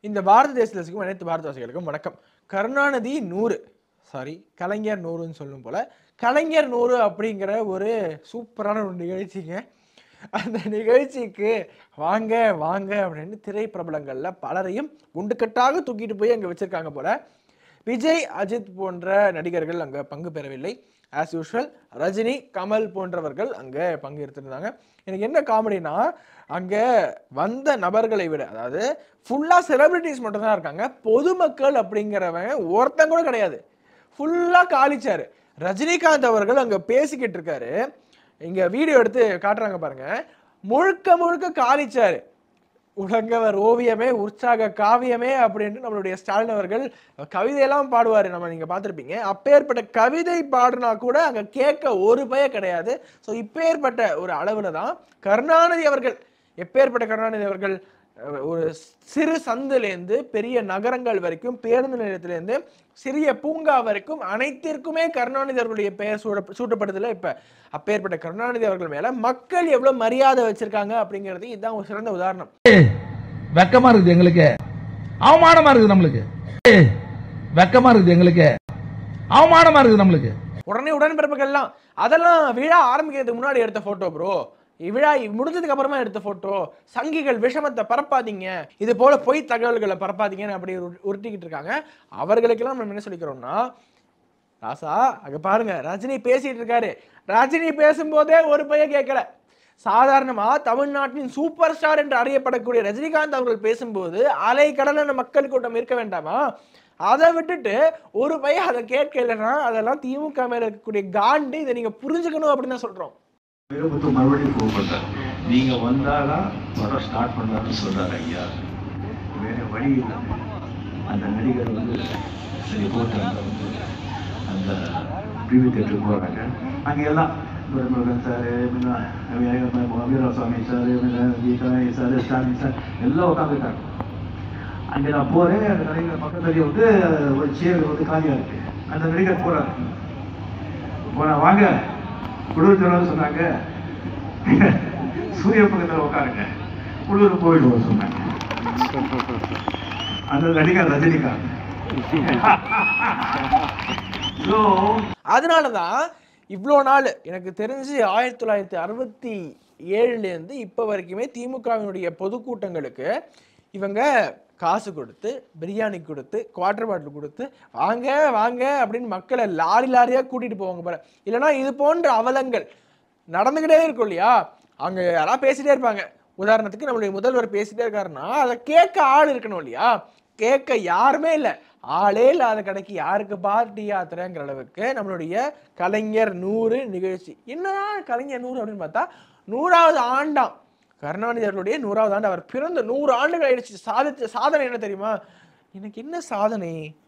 இந்த பாரத தேசத்துக்கும் அனைத்து பாரதவாசிகளுக்கும் வணக்கம் கருணாநிதி நூறு சாரி கலைஞர் நூறுன்னு சொல்லும் போல கலைஞர் நூறு அப்படிங்கிற ஒரு சூப்பரான ஒரு நிகழ்ச்சிங்க அந்த நிகழ்ச்சிக்கு வாங்க வாங்க அப்படின்னு திரைப்பிரபலங்கள்ல பலரையும் குண்டுக்கட்டாக தூக்கிட்டு போய் அங்க வச்சிருக்காங்க போல விஜய் அஜித் போன்ற நடிகர்கள் அங்க பங்கு பெறவில்லை ஆஸ் யூஷுவல் ரஜினி கமல் போன்றவர்கள் அங்க பங்கு எடுத்திருந்தாங்க எனக்கு என்ன காமெடினா அங்க வந்த நபர்களை விட அதாவது ஃபுல்லா செலிபிரிட்டிஸ் மட்டும் தான் இருக்காங்க பொதுமக்கள் அப்படிங்கிறவன் ஒருத்தன் கூட கிடையாது ஃபுல்லா காலிச்சாரு ரஜினிகாந்த் அவர்கள் அங்க பேசிக்கிட்டு இருக்காரு இங்க வீடியோ எடுத்து காட்டுறாங்க பாருங்க முழுக்க முழுக்க காலிச்சாரு உலங்கவர் ஓவியமே உற்சாக காவியமே அப்படின்ட்டு நம்மளுடைய ஸ்டாலின் அவர்கள் கவிதையெல்லாம் பாடுவார் நம்ம நீங்க பார்த்துருப்பீங்க அப்பேற்பட்ட கவிதை பாடுனா கூட அங்க கேட்க ஒரு பய கிடையாது ஸோ இப்பேற்பட்ட ஒரு அளவுல தான் கருணாநிதி அவர்கள் எப்பேற்பட்ட கருணாநிதி அவர்கள் அஹ், ஒரு சிறு சந்துலேருந்து பெரிய நகரங்கள் வரைக்கும் பேருந்து நிலையத்திலேருந்து சிறிய பூங்கா வரைக்கும் அனைத்திற்குமே கருணாநிதி அவர்களுடைய பெயர் சூட சூட்டப்படுதுல இப்ப அப்பேற்பட்ட கருணாநிதி அவர்கள் மேல மக்கள் எவ்வளவு மரியாதை வச்சிருக்காங்க அப்படிங்கிறது இதுதான் ஒரு சிறந்த உதாரணம் வெக்கமா இருக்குது எங்களுக்கு அவமானமா இருக்குது நம்மளுக்கு ஏய், வெக்கமா இருக்குது எங்களுக்கு அவமானமா இருக்குது நம்மளுக்கு உடனே உடன்பிறப்புகள்லாம் அதெல்லாம் விழா ஆரம்பிக்கிறதுக்கு முன்னாடி எடுத்த போட்டோ ப்ரோ விழா முடிஞ்சதுக்கு அப்புறமா எடுத்த போட்டோ சங்கிகள் விஷமத்தை பரப்பாதீங்க இது போல பொய் தகவல்களை பரப்பாதீங்கன்னு அப்படி உரு- உருட்டிக்கிட்டு இருக்காங்க அவர்களுக்கெல்லாம் நம்ம என்ன சொல்லிக்கிறோம்னா ராசா அங்க பாருங்க ரஜினி பேசிட்டு இருக்காரு ரஜினி பேசும்போதே ஒரு பையன் கேட்கல சாதாரணமா தமிழ்நாட்டின் சூப்பர் ஸ்டார் என்று அறியப்படக்கூடிய ரஜினிகாந்த் அவர்கள் பேசும்போது அலை கடலான மக்கள் கூட்டம் இருக்க வேண்டாமா அதை விட்டுட்டு ஒரு பையன் அதை கேட்கலைன்னா அதெல்லாம் திமுக மேல இருக்கக்கூடிய காண்டு இதை நீங்க புரிஞ்சுக்கணும் அப்படின்னு தான் சொல்றோம் வீரமுத்து மறுபடியும் கூப்பிட்டார் நீங்க வந்தாதான் படம் ஸ்டார்ட் பண்ணலாம்னு சொல்றாரு ஐயா வேற வழி இல்லை அந்த நடிகர் வந்து சரி போட்டு அங்க வந்து அந்த பிரிவு தேட்டருக்கு போறாங்க அங்க எல்லாம் Duraimurugan sir Veeraswamy sir Geetha sir Stalin sir எல்லாம் உட்காந்துருக்காங்க அங்க நான் போறேன் அந்த நடிகர் பக்கத்துலயே வந்து ஒரு சேர் வந்து காலியா இருக்கு அந்த நடிகர் போறாரு போனா வாங்க குளிர் சொன்னாங்க சூரிய பக்கத்தில் உட்காருங்க குளிர் போயிடுவோம் சொன்னாங்க அந்த நடிகர் ரஜினிகாந்த் ஸோ அதனாலதான் இவ்வளோ நாள் எனக்கு தெரிஞ்சு ஆயிரத்தி தொள்ளாயிரத்தி அறுபத்தி ஏழுலேருந்து இப்போ வரைக்குமே திமுகவினுடைய பொதுக்கூட்டங்களுக்கு இவங்க காசு கொடுத்து பிரியாணி கொடுத்து குவார்டர் பாட்டில் கொடுத்து வாங்க வாங்க அப்படின்னு மக்களை லாரி லாரியாக கூட்டிட்டு போவாங்க போல இல்லைன்னா இது போன்ற அவலங்கள் நடந்துக்கிட்டே இருக்கும் இல்லையா அங்க யாராவது பேசிட்டே இருப்பாங்க உதாரணத்துக்கு நம்மளுடைய முதல்வர் பேசிட்டே இருக்காருன்னா அதை கேட்க ஆள் இருக்கணும் இல்லையா கேட்க யாருமே இல்லை ஆளே இல்லாத கடைக்கு யாருக்கு பார்ட்டி யாத்திரைங்கிற அளவுக்கு நம்மளுடைய கலைஞர் நூறு நிகழ்ச்சி என்னதான் கலைஞர் நூறு அப்படின்னு பார்த்தா நூறாவது ஆண்டாம் கருணாநிதி அவர்களுடைய நூறாவது ஆண்டு அவர் பிறந்த நூறு ஆண்டுகள் ஆயிடுச்சு சாதிச்ச சாதனை என்ன தெரியுமா எனக்கு என்ன சாதனை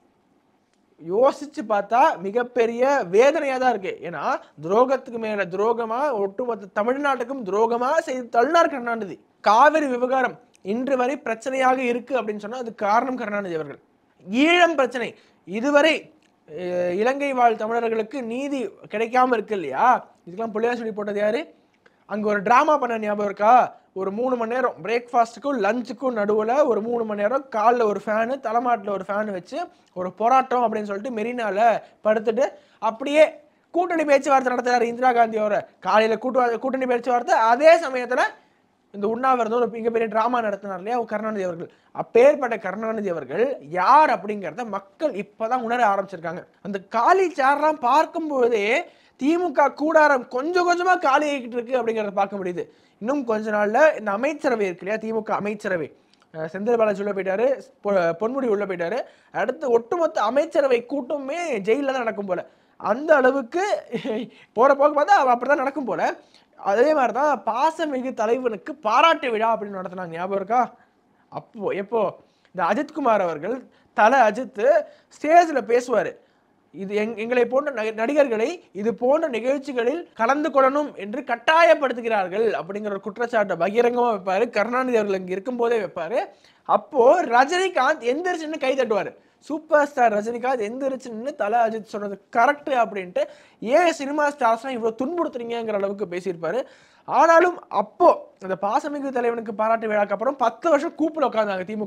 யோசிச்சு பார்த்தா மிகப்பெரிய வேதனையா தான் இருக்கு ஏன்னா துரோகத்துக்கு மேல துரோகமா ஒட்டுமொத்த தமிழ்நாட்டுக்கும் துரோகமா செய்து தள்ளினார் கருணாநிதி காவிரி விவகாரம் இன்று வரை பிரச்சனையாக இருக்கு அப்படின்னு சொன்னா அது காரணம் கருணாநிதி அவர்கள் ஈழம் பிரச்சனை இதுவரை அஹ், இலங்கை வாழ் தமிழர்களுக்கு நீதி கிடைக்காம இருக்கு இல்லையா இதுக்கெல்லாம் புள்ளியா சொல்லி போட்டது யாரு அங்க ஒரு டிராமா பண்ண ஞாபகம் இருக்கா ஒரு மூணு மணி நேரம் பிரேக்ஃபாஸ்ட்டுக்கும் லஞ்சுக்கும் நடுவில் ஒரு மூணு மணி நேரம் காலில் ஒரு ஃபேனு தலைமாட்டில் ஒரு ஃபேன் வச்சு ஒரு போராட்டம் அப்படின்னு சொல்லிட்டு மெரினால படுத்துட்டு அப்படியே கூட்டணி பேச்சுவார்த்தை நடத்துறாரு இந்திரா காந்தியோட காலையில் கூட்டு கூட்டணி பேச்சுவார்த்தை அதே சமயத்தில் இந்த உண்ணாவிரதம் ஒரு மிகப்பெரிய டிராமா நடத்தினார் இல்லையா கருணாநிதி அவர்கள் அப்பேற்பட்ட கருணாநிதி அவர்கள் யார் அப்படிங்கிறத மக்கள் இப்பதான் உணர ஆரம்பிச்சிருக்காங்க அந்த காலி சேர்லாம் பார்க்கும்போதே திமுக கூடாரம் கொஞ்சம் கொஞ்சமா காலி ஆகிட்டு இருக்கு அப்படிங்கிறத பார்க்க முடியுது இன்னும் கொஞ்ச நாள்ல இந்த அமைச்சரவை இருக்கு இல்லையா திமுக அமைச்சரவை அஹ் செந்தில் பாலாஜி உள்ள போயிட்டாரு பொ- பொன்முடி உள்ள போயிட்டாரு அடுத்து ஒட்டுமொத்த அமைச்சரவை கூட்டமே ஜெயில தான் நடக்கும் போல அந்த அளவுக்கு போற போக பார்த்தா அப்படிதான் நடக்கும் போல அதே மாதிரி தான் பாசமிகு தலைவனுக்கு பாராட்டு விழா அப்படின்னு நடத்தினாங்க ஞாபகம் இருக்கா அப்போ எப்போ இந்த அஜித்குமார் அவர்கள் தல அஜித் ஸ்டேஜில் பேசுவார் இது எங் எங்களை போன்ற நடி- நடிகர்களை இது போன்ற நிகழ்ச்சிகளில் கலந்து கொள்ளணும் என்று கட்டாயப்படுத்துகிறார்கள் அப்படிங்கிற ஒரு குற்றச்சாட்டை பகிரங்கமா வைப்பாரு கருணாநிதி அவர்கள் இங்க இருக்கும்போதே வைப்பாரு அப்போ ரஜினிகாந்த் எந்திரிச்சுன்னு கை தட்டுவாரு சூப்பர் ஸ்டார் ரஜினிகாந்த் எந்திரிச்சு நின்று தல அஜித் சொன்னது கரெக்ட் அப்படின்ட்டு ஏன் சினிமா ஸ்டார்ஸ்லாம் இவ்வளவு துன்புறுத்துறீங்கிற அளவுக்கு பேசியிருப்பாரு ஆனாலும் அப்போ அந்த பாசமிகு தலைவனுக்கு பாராட்டு விழாக்கு அப்புறம் பத்து வருஷம் கூப்பிட உட்காந்தாங்க திமுக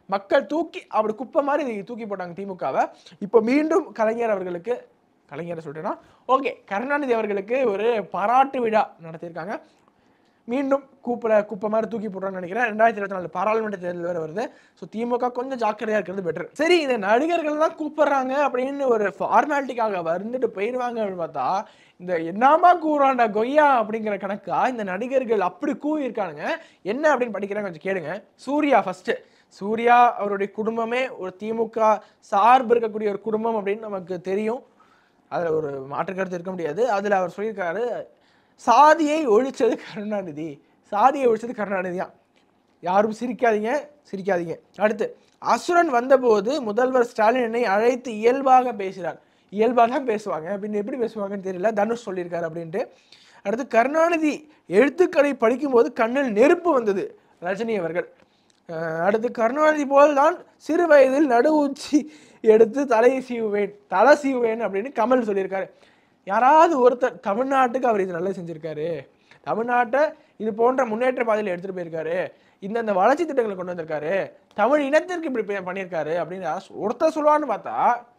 மக்கள் தூக்கி அப்படி குப்பை மாதிரி தூக்கி போட்டாங்க திமுகவை இப்போ மீண்டும் கலைஞர் அவர்களுக்கு கலைஞரை சொல்லிட்டேன்னா ஓகே கருணாநிதி அவர்களுக்கு ஒரு பாராட்டு விழா நடத்தியிருக்காங்க மீண்டும் கூப்பிட குப்பை மாதிரி தூக்கி போடுறான்னு நினைக்கிறேன் ரெண்டாயிரத்தி இருபத்தி நாலு பாராளுமன்ற தேர்தல் வேறு வருது ஸோ திமுக கொஞ்சம் ஜாக்கிரதையா இருக்கிறது பெட்டர் சரி இந்த நடிகர்கள் தான் கூப்பிடுறாங்க அப்படின்னு ஒரு ஃபார்மாலிட்டிக்காக வந்துட்டு போயிடுவாங்க அப்படின்னு பார்த்தா இந்த என்னமா கூறாண்டா கொய்யா அப்படிங்கிற கணக்கா இந்த நடிகர்கள் அப்படி கூவி இருக்கானுங்க என்ன அப்படின்னு படிக்கிறாங்க கொஞ்சம் கேளுங்க சூர்யா ஃபர்ஸ்ட் சூர்யா அவருடைய குடும்பமே ஒரு திமுக சார்பு இருக்கக்கூடிய ஒரு குடும்பம் அப்படின்னு நமக்கு தெரியும் அதில் ஒரு மாற்று கருத்து இருக்க முடியாது அதில் அவர் சொல்லியிருக்காரு சாதியை ஒழிச்சது கருணாநிதி சாதியை ஒழிச்சது கருணாநிதி தான் யாரும் சிரிக்காதீங்க சிரிக்காதீங்க அடுத்து அசுரன் வந்தபோது முதல்வர் ஸ்டாலின் என்னை அழைத்து இயல்பாக பேசினார் இயல்பாக தான் பேசுவாங்க அப்படின்னு எப்படி பேசுவாங்கன்னு தெரியல தனுஷ் சொல்லியிருக்காரு அப்படின்ட்டு அடுத்து கருணாநிதி எழுத்துக்களை படிக்கும்போது கண்ணில் நெருப்பு வந்தது ரஜினி அவர்கள் அஹ் அடுத்து கருணாநிதி போல் தான் சிறு வயதில் நடு உச்சி எடுத்து தலையை சீவுவேன் தலை சீவுவேன் அப்படின்னு கமல் சொல்லியிருக்காரு யாராவது ஒருத்தர் தமிழ்நாட்டுக்கு அவர் இது நல்லா செஞ்சிருக்காரு தமிழ்நாட்டை இது போன்ற முன்னேற்ற பாதையில் எடுத்துட்டு போயிருக்காரு இந்தந்த வளர்ச்சி திட்டங்களை கொண்டு வந்திருக்காரு தமிழ் இனத்திற்கு இப்படி பே- பண்ணியிருக்காரு அப்படின்னு யாராவது ஒருத்தர் சொல்லுவான்னு பார்த்தா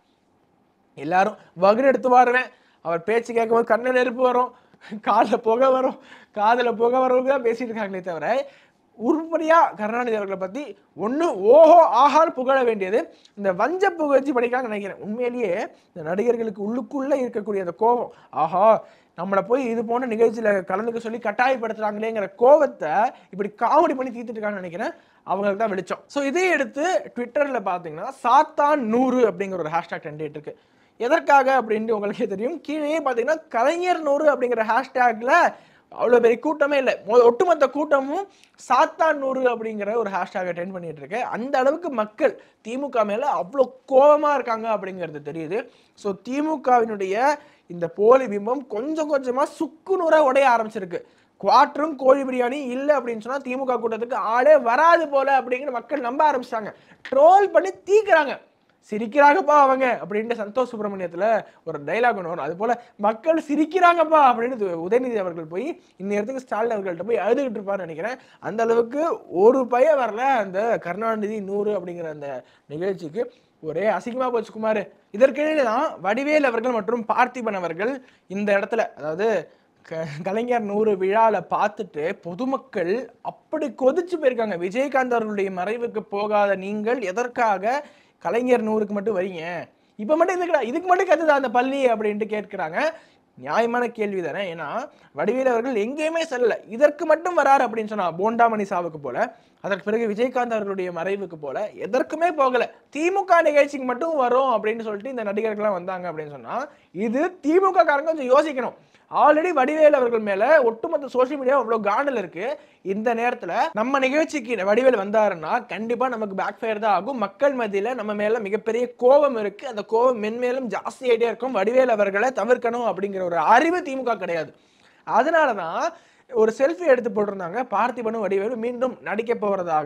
எல்லாரும் வகுடு எடுத்து வாருவேன் அவர் பேச்சு கேட்கும்போது கண்ணில் நெருப்பு வரும் காலில் புகை வரும் காதில் புகை வரவங்க தான் பேசிட்டு இருக்காங்களே தவிர உருப்படியா கருணாநிதி அவர்களை பத்தி ஒண்ணு ஓஹோ ஆஹால் புகழ வேண்டியது இந்த வஞ்ச புகழ்ச்சி படிக்கலாம்னு நினைக்கிறேன் உண்மையிலேயே இந்த நடிகர்களுக்கு உள்ளுக்குள்ள இருக்கக்கூடிய அந்த கோபம் ஆஹா நம்மளை போய் இது போன்ற நிகழ்ச்சியில கலந்துக்க சொல்லி கட்டாயப்படுத்துறாங்களேங்கிற கோவத்தை இப்படி காமெடி பண்ணி தீர்த்துட்டு இருக்காங்கன்னு நினைக்கிறேன் அவங்களுக்கு தான் வெளிச்சம் ஸோ இதை எடுத்து ட்விட்டர்ல பாத்தீங்கன்னா சாத்தான் நூறு அப்படிங்கிற ஒரு ஹேஷ்டாக் ட்ரெண்ட் இருக்கு எதற்காக அப்படின்ட்டு உங்களுக்கே தெரியும் கீழே பார்த்தீங்கன்னா கலைஞர் நூறு அப்படிங்கிற ஹேஷ்டேக்ல அவ்வளோ பெரிய கூட்டமே இல்லை மொ- ஒட்டுமொத்த கூட்டமும் சாத்தான் நூறு அப்படிங்கிற ஒரு ஹேஷ்டேகை ட்ரெண்ட் பண்ணிட்டு இருக்கு அந்த அளவுக்கு மக்கள் திமுக மேல அவ்வளோ கோபமா இருக்காங்க அப்படிங்கிறது தெரியுது ஸோ திமுகவினுடைய இந்த போலி பிம்பம் கொஞ்சம் கொஞ்சமா சுக்கு நூறா உடைய ஆரம்பிச்சிருக்கு குவாட்டரும் கோழி பிரியாணி இல்லை அப்படின்னு சொன்னா திமுக கூட்டத்துக்கு ஆளே வராது போல அப்படிங்கிற மக்கள் நம்ப ஆரம்பிச்சிட்டாங்க ட்ரோல் பண்ணி தீக்குறாங்க சிரிக்கிறாங்கப்பா அவங்க அப்படின்ட்டு சந்தோஷ் சுப்பிரமணியத்துல ஒரு டைலாக் ஒன்று வரும் அது போல மக்கள் சிரிக்கிறாங்கப்பா அப்படின்னு து- உதயநிதி அவர்கள் போய் இந்நேரத்துக்கு ஸ்டாலின் அவர்கள்ட்ட போய் அழுதுகிட்டு இருப்பாருன்னு நினைக்கிறேன் அந்த அளவுக்கு ஒரு பய வரல அந்த கருணாநிதி நூறு அப்படிங்கிற அந்த நிகழ்ச்சிக்கு ஒரே அசிங்கமா போச்சு குமார் இதற்கிடையில தான் வடிவேல் அவர்கள் மற்றும் பார்த்திபன் அவர்கள் இந்த இடத்துல அதாவது க- கலைஞர் நூறு விழால பார்த்துட்டு பொதுமக்கள் அப்படி கொதிச்சு போயிருக்காங்க விஜயகாந்த் அவர்களுடைய மறைவுக்கு போகாத நீங்கள் எதற்காக கலைஞர் நூறுக்கு மட்டும் வரீங்க இப்ப மட்டும் இதுக்கு இதுக்கு மட்டும் கத்துதா அந்த பள்ளி அப்படின்ட்டு கேட்கிறாங்க நியாயமான கேள்வி தானே ஏன்னா வடிவேல் அவர்கள் எங்கேயுமே செல்லல இதற்கு மட்டும் வராரு அப்படின்னு சொன்னா போண்டாமணி சாவுக்கு போல அதற்கு பிறகு விஜயகாந்த் அவர்களுடைய மறைவுக்கு போல எதற்குமே போகல திமுக நிகழ்ச்சிக்கு மட்டும் வரும் அப்படின்னு சொல்லிட்டு இந்த நடிகர்கள்லாம் வந்தாங்க அப்படின்னு சொன்னா இது திமுக காரங்க கொஞ்சம் யோசிக்கணும் ஆல்ரெடி வடிவேல் அவர்கள் மேல ஒட்டுமொத்த சோஷியல் மீடியா அவ்வளவு காண்டல் இருக்கு இந்த நேரத்துல நம்ம நிகழ்ச்சிக்கு வடிவேல் வந்தாருன்னா கண்டிப்பா நமக்கு பேக் ஃபயர் தான் ஆகும் மக்கள் மத்தியில நம்ம மேல மிகப்பெரிய கோபம் இருக்கு அந்த கோபம் மென்மேலும் ஜாஸ்தி ஆயிட்டே இருக்கும் வடிவேல் அவர்களை தவிர்க்கணும் அப்படிங்கிற ஒரு அறிவு திமுக கிடையாது அதனாலதான் ஒரு செல்ஃபி எடுத்து போட்டிருந்தாங்க பார்த்திபனும் வடிவேலும் மீண்டும் நடிக்க போறதாக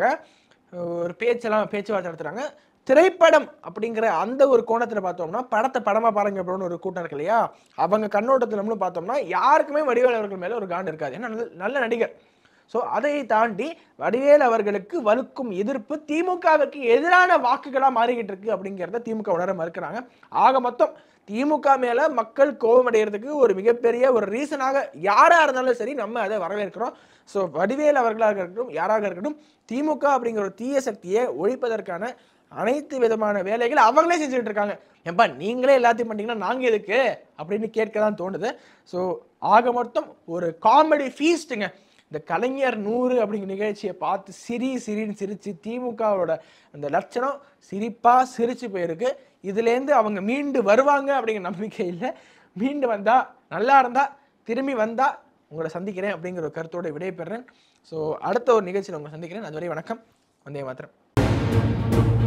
ஒரு பேச்செல்லாம் பேச்சுவார்த்தை நடத்துறாங்க திரைப்படம் அப்படிங்கிற அந்த ஒரு கோணத்துல பார்த்தோம்னா படத்தை படமா பாருங்க அப்படின்னு ஒரு கூட்டம் இருக்கு இல்லையா அவங்க கண்ணோட்டத்துல நம்மளும் பார்த்தோம்னா யாருக்குமே வடிவேல் அவர்கள் மேல ஒரு காண்டு இருக்காது ஏன்னா நல்ல- நல்ல நடிகர் ஸோ அதை தாண்டி வடிவேல் அவர்களுக்கு வலுக்கும் எதிர்ப்பு திமுகவுக்கு எதிரான வாக்குகளா மாறிக்கிட்டு இருக்கு அப்படிங்கிறத திமுக உணர மறுக்கிறாங்க ஆக மொத்தம் திமுக மேல மக்கள் கோபம் அடைகிறதுக்கு ஒரு மிகப்பெரிய ஒரு ரீசனாக யாரா இருந்தாலும் சரி நம்ம அதை வரவேற்கிறோம் ஸோ வடிவேல் அவர்களாக இருக்கட்டும் யாராக இருக்கட்டும் திமுக அப்படிங்கிற ஒரு தீய சக்தியை ஒழிப்பதற்கான அனைத்து விதமான வேலைகளை அவங்களே செஞ்சுட்டு இருக்காங்க ஏப்பா நீங்களே எல்லாத்தையும் பண்ணீங்கன்னா நாங்க எதுக்கு அப்படின்னு கேட்க தான் தோணுது ஸோ ஆக மொத்தம் ஒரு காமெடி ஃபீஸ்ட்டுங்க இந்த கலைஞர் நூறு அப்படிங்கிற நிகழ்ச்சியை பார்த்து சிரி சிரின்னு சிரிச்சு திமுகவோட அந்த லட்சணம் சிரிப்பா சிரிச்சு போயிருக்கு இதுலேருந்து அவங்க மீண்டு வருவாங்க அப்படிங்கிற நம்பிக்கை இல்லை மீண்டு வந்தா நல்லா இருந்தா திரும்பி வந்தா உங்களை சந்திக்கிறேன் அப்படிங்கிற ஒரு கருத்தோட விடைபெறேன் ஸோ அடுத்த ஒரு நிகழ்ச்சியில் உங்களை சந்திக்கிறேன் அதுவரை வணக்கம் வந்தே மாத்திரம்